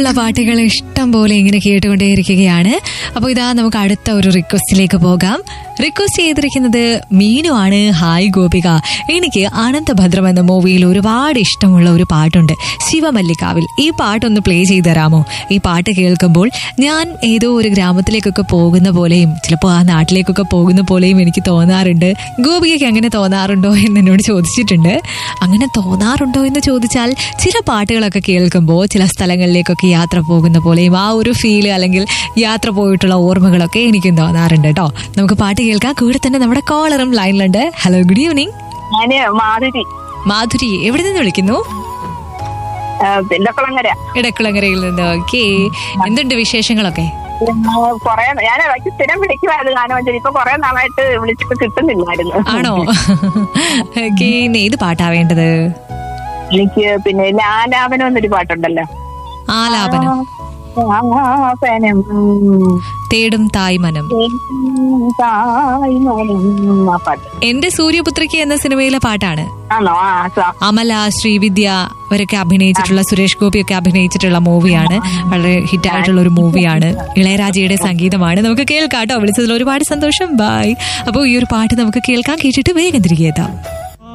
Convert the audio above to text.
ഇഷ്ടമുള്ള പാട്ടുകൾ ഇഷ്ടം പോലെ ഇങ്ങനെ കേട്ടുകൊണ്ടേയിരിക്കുകയാണ് അപ്പോൾ ഇതാ നമുക്ക് അടുത്ത ഒരു റിക്വസ്റ്റിലേക്ക് പോകാം റിക്വസ്റ്റ് ചെയ്തിരിക്കുന്നത് മീനു ആണ് ഹായ് ഗോപിക എനിക്ക് ആനന്ദഭദ്രം എന്ന മൂവിയിൽ ഒരുപാട് ഇഷ്ടമുള്ള ഒരു പാട്ടുണ്ട് ശിവമല്ലികാവിൽ ഈ പാട്ടൊന്ന് പ്ലേ ചെയ്ത് തരാമോ ഈ പാട്ട് കേൾക്കുമ്പോൾ ഞാൻ ഏതോ ഒരു ഗ്രാമത്തിലേക്കൊക്കെ പോകുന്ന പോലെയും ചിലപ്പോൾ ആ നാട്ടിലേക്കൊക്കെ പോകുന്ന പോലെയും എനിക്ക് തോന്നാറുണ്ട് ഗോപികയ്ക്ക് അങ്ങനെ തോന്നാറുണ്ടോ എന്ന് എന്നോട് ചോദിച്ചിട്ടുണ്ട് അങ്ങനെ തോന്നാറുണ്ടോ എന്ന് ചോദിച്ചാൽ ചില പാട്ടുകളൊക്കെ കേൾക്കുമ്പോൾ ചില സ്ഥലങ്ങളിലേക്കൊക്കെ യാത്ര പോകുന്ന പോലെയും ആ ഒരു ഫീല് അല്ലെങ്കിൽ യാത്ര പോയിട്ടുള്ള ഓർമ്മകളൊക്കെ എനിക്കും തോന്നാറുണ്ട് കേട്ടോ നമുക്ക് പാട്ട് കേൾക്കാം കൂടെ തന്നെ നമ്മുടെ കോളറും ലൈനിലുണ്ട് ഹലോ ഗുഡ് ഈവനിങ് ഞാന് മാധുരി മാധുരി എവിടെ നിന്ന് വിളിക്കുന്നു ആ, പില്ലക്കുളങ്ങര ഇടക്കുളങ്ങരയിൽ നിന്ന് ഓക്കെ എന്തുണ്ട് വിശേഷങ്ങളൊക്കെ കൊറേ ഞാൻ ഇടയ്ക്ക് സ്ഥിരം വിളിക്കുമായിരുന്നു ഗാനമഞ്ജരി ഇപ്പൊ കൊറേ നാളായിട്ട് വിളിച്ചിട്ട് കിട്ടുന്നില്ലായിരുന്നു ആണോ ഓക്കെ ഏത് പാട്ടാ വേണ്ടത് എനിക്ക് പിന്നെ ലാലാപനം എന്നൊരു പാട്ടുണ്ടല്ലോ ആലാപനം ആലാപനം തേടും തായ്മനം തായ്മനം ആ പാട്ട് എന്റെ സൂര്യപുത്രിക്ക് എന്ന സിനിമയിലെ പാട്ടാണ് ആണോ ആ സ- അമല ശ്രീവിദ്യ അവരൊക്കെ അഭിനയിച്ചിട്ടുള്ള സുരേഷ് ഗോപി ഒക്കെ അഭിനയിച്ചിട്ടുള്ള മൂവിയാണ് വളരെ ഹിറ്റായിട്ടുള്ള ഒരു മൂവിയാണ് ഇളയരാജയുടെ സംഗീതമാണ് നമുക്ക് കേൾക്കാം കേട്ടോ വിളിച്ചതിൽ ഒരുപാട് സന്തോഷം ബൈ അപ്പോൾ ഈ ഒരു പാട്ട് നമുക്ക് കേൾക്കാം കേട്ടിട്ട് വേഗം തിരികെ എത്താം